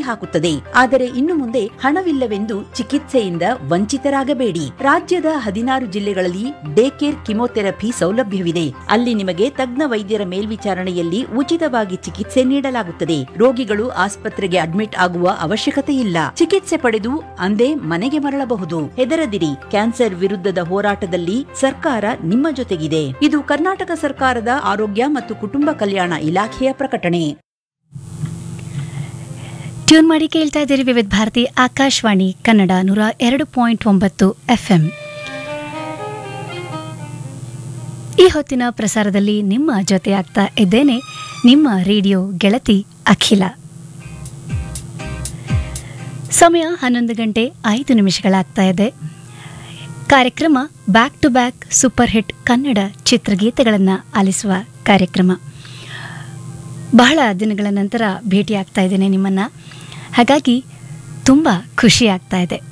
ಹಾಕುತ್ತದೆ ಆದರೆ ಇನ್ನು ಮುಂದೆ ಹಣವಿಲ್ಲವೆಂದು ಚಿಕಿತ್ಸೆಯಿಂದ ವಂಚಿತರಾಗಬೇಡಿ ರಾಜ್ಯದ ಹದಿನಾರು ಜಿಲ್ಲೆಗಳಲ್ಲಿ ಡೇ ಕೇರ್ ಕಿಮೋಥೆರಪಿ ಸೌಲಭ್ಯವಿದೆ ಅಲ್ಲಿ ನಿಮಗೆ ತಜ್ಞ ವೈದ್ಯರ ಮೇಲ್ವಿಚಾರಣೆಯಲ್ಲಿ ಉಚಿತವಾಗಿ ಚಿಕಿತ್ಸೆ ನೀಡಲಾಗುತ್ತದೆ ರೋಗಿಗಳು ಆಸ್ಪತ್ರೆಗೆ ಅಡ್ಮಿಟ್ ಆಗುವ ಅವಶ್ಯಕತೆ ಇಲ್ಲ ಚಿಕಿತ್ಸೆ ಪಡೆದು ಅಂದೇ ಮನೆಗೆ ಮರಳಬಹುದು ಹೆದರದಿರಿ ಕ್ಯಾನ್ಸರ್ ವಿರುದ್ಧದ ಹೋರಾಟದಲ್ಲಿ ಸರ್ಕಾರ ನಿಮ್ಮ ಜೊತೆಗಿದೆ ಇದು ಕರ್ನಾಟಕ ಸರ್ಕಾರದ ಆರೋಗ್ಯ ಮತ್ತು ಕುಟುಂಬ ಕಲ್ಯಾಣ ಇಲಾಖೆಯ ಪ್ರಕಟಣೆ ಟ್ಯೂನ್ ಮಾಡಿ ಕೇಳ್ತಾ ಇದ್ದೀರಿ ವಿವಿಧ ಭಾರತಿ ಆಕಾಶವಾಣಿ ಕನ್ನಡ ನೂರ ಎರಡು ಪಾಯಿಂಟ್ ಒಂಬತ್ತು ಎಫ್ಎಂ ಈ ಹೊತ್ತಿನ ಪ್ರಸಾರದಲ್ಲಿ ನಿಮ್ಮ ಜೊತೆ ಆಗ್ತಾ ಇದ್ದೇನೆ ನಿಮ್ಮ ರೇಡಿಯೋ ಗೆಳತಿ ಅಖಿಲ ಸಮಯ ಹನ್ನೊಂದು ಗಂಟೆ ಐದು ನಿಮಿಷಗಳಾಗ್ತಾ ಇದೆ ಕಾರ್ಯಕ್ರಮ back to back super hit Kannada ಚಿತ್ರಗೀತೆಗಳನ್ನು ಆಲಿಸುವ ಕಾರ್ಯಕ್ರಮ ಬಹಳ ದಿನಗಳ ನಂತರ ಭೇಟಿ ಆಗ್ತಾ ಇದ್ದೇನೆ ನಿಮ್ಮನ್ನು ಹಾಗಾಗಿ ತುಂಬ ಖುಷಿ ಆಗ್ತಾ ಇದೆ